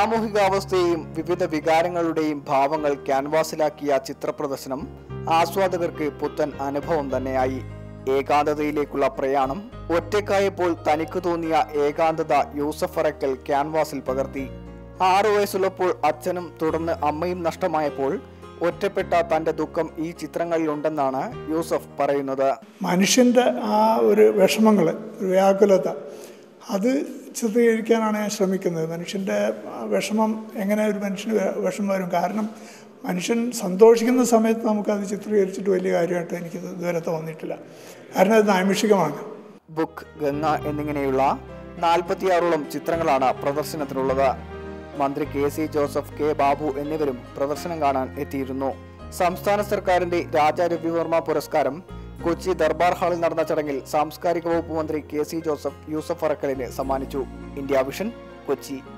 സാമൂഹികാവസ്ഥയെയും വിവിധ വികാരങ്ങളുടെയും ഭാവങ്ങൾ ക്യാൻവാസിലാക്കിയ ചിത്രപ്രദർശനം ആസ്വാദകർക്ക് പുത്തൻ അനുഭവം തന്നെയായി ഏകാന്തതയിലേക്കുള്ള പ്രയാണം ഒറ്റക്കായപ്പോൾ തനിക്ക് തോന്നിയ ഏകാന്തത യൂസഫ് അറക്കൽ ക്യാൻവാസിൽ പകർത്തി ആറു വയസ്സുള്ളപ്പോൾ അച്ഛനും തുടർന്ന് അമ്മയും നഷ്ടമായപ്പോൾ ഒറ്റപ്പെട്ട തന്റെ ദുഃഖം ഈ ചിത്രങ്ങളിലുണ്ടെന്നാണ് യൂസഫ് പറയുന്നത് മനുഷ്യൻ്റെ ആ ഒരു വിഷമങ്ങൾ ഒരു വ്യാകുലത അത് ചിത്രീകരിക്കാനാണ് ഞാൻ ശ്രമിക്കുന്നത് മനുഷ്യൻ്റെ ആ വിഷമം എങ്ങനെ ഒരു മനുഷ്യന് വെ- വിഷമം വരും കാരണം മനുഷ്യൻ സന്തോഷിക്കുന്ന സമയത്ത് നമുക്കത് ചിത്രീകരിച്ചിട്ട് വലിയ കാര്യമായിട്ട് എനിക്ക് ഇതുവരെ തോന്നിയിട്ടില്ല കാരണം അത് നൈമിഷികമാണ് ബുക്ക് ഗംഗ എന്നിങ്ങനെയുള്ള നാൽപ്പത്തിയാറോളം ചിത്രങ്ങളാണ് പ്രദർശനത്തിനുള്ളത് മന്ത്രി K C Joseph K Babu എന്നിവരും പ്രദർശനം കാണാൻ എത്തിയിരുന്നു സംസ്ഥാന സർക്കാരിന്റെ രാജാ രവിവർമ്മ പുരസ്കാരം കൊച്ചി ദർബാർ ഹാളിൽ നടന്ന ചടങ്ങിൽ സാംസ്കാരിക വകുപ്പ് മന്ത്രി കെ സി ജോസഫ് യൂസഫ് അറക്കലിന് സമ്മാനിച്ചു ഇന്ത്യ വിഷൻ കൊച്ചി